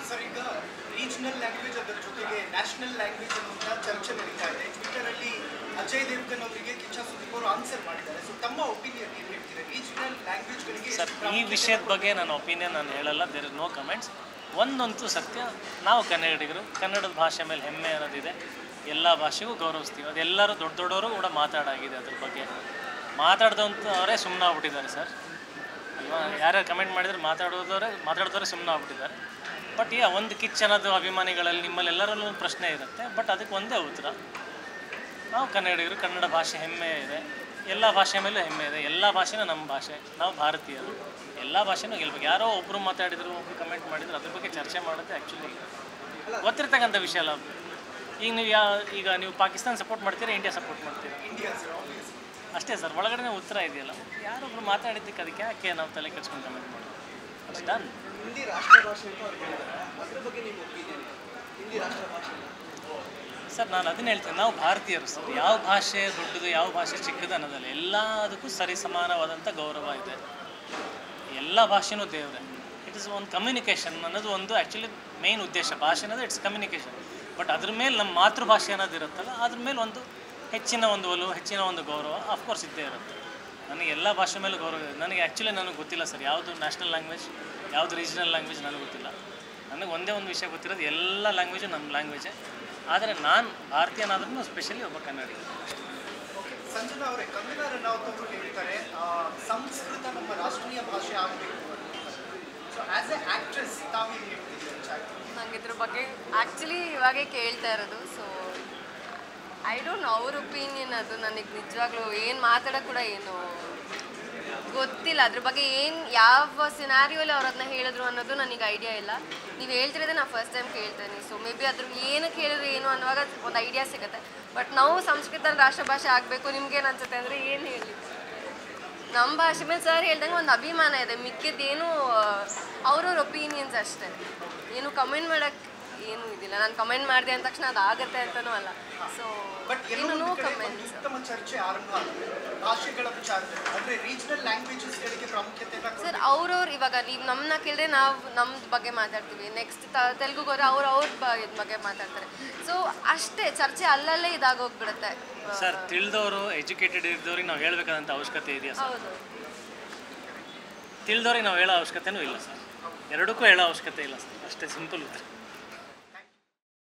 sir ಈಗ regional language ಅದರ ಜೊತೆಗೆ ನ್ಯಾಷನಲ್ ಲ್ಯಾಂಗ್ವೇಜ್ ಅನ್ನುವಂಥ ಚರ್ಚೆ ನಡೀತಾ ಇದೆ ಟ್ವಿಟರ್ ಅಲ್ಲಿ ಅಜಯ್ ದೇವ್ಗನ್ ಅವರಿಗೆ ಕಿಚ್ಚ ಸುದೀಪ್ ಅವರು ಆನ್ಸರ್ ಮಾಡಿದ್ದಾರೆ ಸೊ ತಮ್ಮ ಒಪಿನಿಯನ್ ಏನು ಹೇಳ್ತೀರಾ ರೀಜನಲ್ ಲ್ಯಾಂಗ್ವೇಜ್ಗಳಿಗೆ ಸರ್ ಈ ವಿಷಯದ ಬಗ್ಗೆ ನನ್ನ ಒಪಿನಿಯನ್ ನಾನು ಹೇಳಲ್ಲ ದೇರ್ ಇಸ್ ನೋ ಕಮೆಂಟ್ಸ್ ಒಂದಂತೂ ಸತ್ಯ ನಾವು ಕನ್ನಡಿಗರು ಕನ್ನಡದ ಭಾಷೆ ಮೇಲೆ ಹೆಮ್ಮೆ ಅನ್ನೋದಿದೆ ಎಲ್ಲ ಭಾಷೆಗೂ ಗೌರವಿಸ್ತೀವಿ ಅದೆಲ್ಲರೂ ದೊಡ್ಡ ದೊಡ್ಡವರು ಕೂಡ ಮಾತಾಡಾಗಿದೆ ಅದ್ರ ಬಗ್ಗೆ ಮಾತಾಡ್ದಂಥವರೇ ಸುಮ್ಮನೆ ಆಗ್ಬಿಟ್ಟಿದ್ದಾರೆ ಸರ್ ಅಲ್ವಾ ಯಾರ್ಯಾರು ಕಮೆಂಟ್ ಮಾಡಿದ್ರೆ ಮಾತಾಡೋದವರೇ ಮಾತಾಡಿದವರೇ ಸುಮ್ಮನೆ ಆಗ್ಬಿಟ್ಟಿದ್ದಾರೆ ಬಟ್ ಯಾ ಒಂದು ಕಿಚ್ಚನದು ಅಭಿಮಾನಿಗಳಲ್ಲಿ ನಿಮ್ಮಲ್ಲಿ ಎಲ್ಲರಲ್ಲೂ ಒಂದು ಪ್ರಶ್ನೆ ಇರುತ್ತೆ ಬಟ್ ಅದಕ್ಕೆ ಒಂದೇ ಉತ್ತರ ನಾವು ಕನ್ನಡಿಗರು ಕನ್ನಡ ಭಾಷೆ ಹೆಮ್ಮೆ ಇದೆ ಎಲ್ಲ ಭಾಷೆ ಮೇಲೂ ಹೆಮ್ಮೆ ಇದೆ ಎಲ್ಲ ಭಾಷೆನೂ ನಮ್ಮ ಭಾಷೆ ನಾವು ಭಾರತೀಯರು ಎಲ್ಲ ಭಾಷೆನೂ ಗೆಲ್ಬೇಕು ಯಾರೋ ಒಬ್ಬರು ಮಾತಾಡಿದ್ರು ಒಬ್ರು ಕಮೆಂಟ್ ಮಾಡಿದ್ರು ಅದ್ರ ಬಗ್ಗೆ ಚರ್ಚೆ ಮಾಡೋದು ಆ್ಯಕ್ಚುಲಿ ಗೊತ್ತಿರ್ತಕ್ಕಂಥ ವಿಷಯ ಅಲ್ಲ ಈಗ ನೀವು ಯಾ ಈಗ ನೀವು ಪಾಕಿಸ್ತಾನ ಸಪೋರ್ಟ್ ಮಾಡ್ತೀರಾ ಇಂಡಿಯಾ ಸಪೋರ್ಟ್ ಮಾಡ್ತೀರಾ ಇಂಡಿಯಾ ಸರ್ ಆಬ್ವಿಯಸ್ ಅಷ್ಟೇ ಸರ್ ಒಳಗಡೆ ಉತ್ತರ ಇದೆಯಲ್ಲ ಯಾರೊಬ್ರು ಮಾತಾಡಿದ್ದಕ್ಕೆ ಅದಕ್ಕೆ ಯಾಕೆ ನಾವು ತಲೆ ಕೆಡ್ಸ್ಕೊಂಡು ಕಮೆಂಟ್ ಮಾಡೋದು ಅಷ್ಟು ಡನ್ ಹಿಂದಿ ರಾಷ್ಟ್ರ ಭಾಷೆ ಅಂತ ಅವ್ರು ಹೇಳಿದ್ದಾರೆ ಅದ್ರ ಬಗ್ಗೆ ನಿಮ್ಮ ಒಪಿನಿಯನ್ ಹಿಂದಿ ರಾಷ್ಟ್ರ ಭಾಷೆ ಸರ್ ನಾನು ಅದನ್ನ ಹೇಳ್ತೀನಿ ನಾವು ಭಾರತೀಯರು ಸರ್ ಯಾವ ಭಾಷೆ ದೊಡ್ಡದು ಯಾವ ಭಾಷೆ ಚಿಕ್ಕದು ಅನ್ನೋದಲ್ಲ ಎಲ್ಲದಕ್ಕೂ ಸರಿ ಸಮಾನವಾದಂಥ ಗೌರವ ಇದೆ ಎಲ್ಲ ಭಾಷೆನೂ ದೇವ್ರೆ ಇಟ್ ಇಸ್ ಒಂದು ಕಮ್ಯುನಿಕೇಷನ್ ಅನ್ನೋದು ಒಂದು ಆ್ಯಕ್ಚುಲಿ ಮೇನ್ ಉದ್ದೇಶ ಭಾಷೆ ಅನ್ನೋದು ಇಟ್ಸ್ ಕಮ್ಯುನಿಕೇಷನ್ ಬಟ್ ಅದ್ರ ಮೇಲೆ ನಮ್ಮ ಮಾತೃಭಾಷೆ ಅನ್ನೋದು ಇರುತ್ತಲ್ಲ ಅದ್ರ ಮೇಲೆ ಒಂದು ಹೆಚ್ಚಿನ ಒಂದು ಒಲವು ಹೆಚ್ಚಿನ ಒಂದು ಗೌರವ ಅಫ್ಕೋರ್ಸ್ ಇದ್ದೇ ಇರುತ್ತೆ ನನಗೆ ಎಲ್ಲ ಭಾಷೆ ಮೇಲೆ ಗೌರವ ಇದೆ ನನಗೆ ಆ್ಯಕ್ಚುಲಿ ನನಗೆ ಗೊತ್ತಿಲ್ಲ ಸರ್ ಯಾವುದು ನ್ಯಾಷನಲ್ ಲ್ಯಾಂಗ್ವೇಜ್ ಯಾವುದು ರೀಜನಲ್ ಲ್ಯಾಂಗ್ವೇಜ್ ನನಗೆ ಗೊತ್ತಿಲ್ಲ ನನಗೆ ಒಂದೇ ಒಂದು ವಿಷಯ ಗೊತ್ತಿರೋದು ಎಲ್ಲ ಲ್ಯಾಂಗ್ವೇಜು ನಮ್ಮ ಲ್ಯಾಂಗ್ವೇಜೇ ಆದರೆ ನಾನು ಭಾರತೀಯನಾದ್ರೂ ಸ್ಪೆಷಲಿ ಒಬ್ಬ ಕನ್ನಡಿಗ ಸಂಜನಾ ಅವರೇ ಕಂಗನಾ ರನೌತ್ ಅವರು ಹೇಳ್ತಾರೆ ಆ, ಸಂಸ್ಕೃತ ನಮ್ಮ ರಾಷ್ಟ್ರೀಯ ಭಾಷೆ ಆಗಬೇಕು ಸೊ ಆಸ್ ಎ ಆಕ್ಟ್ರೆಸ್ ತಾವೇನು ಹೇಳ್ತಿದ್ದೀರಿ ಚಾಯ್ ನಂಗೆ ಇದ್ರ ಬಗ್ಗೆ ಆ್ಯಕ್ಚುಲಿ ಇವಾಗೇ ಕೇಳ್ತಾ ಇರೋದು ಸೊ ಐ ಡೋಂಟ್ ನೋ ಅವ್ರ ಒಪಿನಿಯನ್ ಅದು ನನಗೆ ನಿಜವಾಗ್ಲೂ ಏನು ಮಾತಾಡೋಕೆ ಕೂಡ ಏನು ಗೊತ್ತಿಲ್ಲ ಅದ್ರ ಬಗ್ಗೆ ಏನು ಯಾವ ಸಿನಾರಿಯೋಲಿ ಅವ್ರು ಅದನ್ನ ಹೇಳಿದ್ರು ಅನ್ನೋದು ನನಗೆ ಐಡಿಯಾ ಇಲ್ಲ ನೀವು ಹೇಳ್ತಿರೋದೇ ನಾನು ಫಸ್ಟ್ ಟೈಮ್ ಕೇಳ್ತೇನೆ ಸೊ ಮೇ ಬಿ ಅದ್ರ ಏನಕ್ಕೆ ಹೇಳಿದ್ರು ಏನು ಅನ್ನುವಾಗ ಒಂದು ಐಡಿಯಾ ಸಿಗುತ್ತೆ ಬಟ್ ನಾವು ಸಂಸ್ಕೃತ ರಾಷ್ಟ್ರ ಭಾಷೆ ಆಗಬೇಕು ನಿಮ್ಗೇನು ಅನ್ಸುತ್ತೆ ಅಂದರೆ ಏನು ಹೇಳಿ ನಮ್ಮ ಭಾಷೆ ಮೇಲೆ ಸರ್ ಹೇಳ್ದಂಗೆ ಒಂದು ಅಭಿಮಾನ ಇದೆ ಮಿಕ್ಕಿದ್ದೇನು ಅವ್ರವ್ರ ಒಪಿನಿಯನ್ಸ್ ಅಷ್ಟೇ ಏನು ಕಮೆಂಟ್ ಮಾಡಕ್ಕೆ ಏನೂ ಇದಿಲ್ಲ ನಾನು ಕಮೆಂಟ್ ಮಾಡಿದೆ ಅಂದ ತಕ್ಷಣ ಅದು ಆಗತ್ತೆ ಅಂತನೂ ಅಲ್ಲ ಸೊ ಬಟ್ ಏನು ಎಲ್ಲೋ ನೋ ಒಂದು ಕಡೆ ಒಂದು ಕಮೆಂಟ್ಸ್ ಉತ್ತಮ ಚರ್ಚೆ ಆರಂಭ ಆಗಿದೆ ಭಾಷೆಗಳ ವಿಚಾರದಲ್ಲಿ ಅಂದ್ರೆ ರೀಜನಲ್ ಲ್ಯಾಂಗ್ವೇಜಸ್ಗಳಿಗೆ ಪ್ರಾಮುಖ್ಯತೆಯನ್ನು ಸರ್ ಅವ್ರವ್ರು ಇವಾಗ ನೀವು ನಮ್ಮನ್ನ ಕೇಳಿದ್ರೆ ನಾವು ನಮ್ಮ ಬಗ್ಗೆ ಮಾತಾಡ್ತೀವಿ ನೆಕ್ಸ್ಟ್ ತೆಲುಗುಗೆ ಹೋದ್ರೆ ಅವ್ರು ಅವ್ರ ಬಗ್ಗೆ ಮಾತಾಡ್ತಾರೆ ಸೊ ಅಷ್ಟೇ ಚರ್ಚೆ ಅಲ್ಲಲ್ಲೇ ಇದಾಗೋಗ್ಬಿಡುತ್ತೆ ಸರ್ ತಿಳಿದವರು ಎಜುಕೇಟೆಡ್ ಇದ್ದವ್ರಿಗೆ ನಾವು ಹೇಳ್ಬೇಕಾದಂಥ ಅವಶ್ಯಕತೆ ಇದೆಯಾ ಸರ್ ಹೌದು ತಿಳಿದವ್ರಿಗೆ ನಾವು ಹೇಳೋ ಅವಶ್ಯಕತೆನೂ ಇಲ್ಲ ಸರ್ ಎರಡಕ್ಕೂ ಹೇಳೋ ಅವಶ್ಯಕತೆ ಇಲ್ಲ ಸರ್ ಅಷ್ಟೇ ಸಿಂಪಲ್ ಉತ್ತರ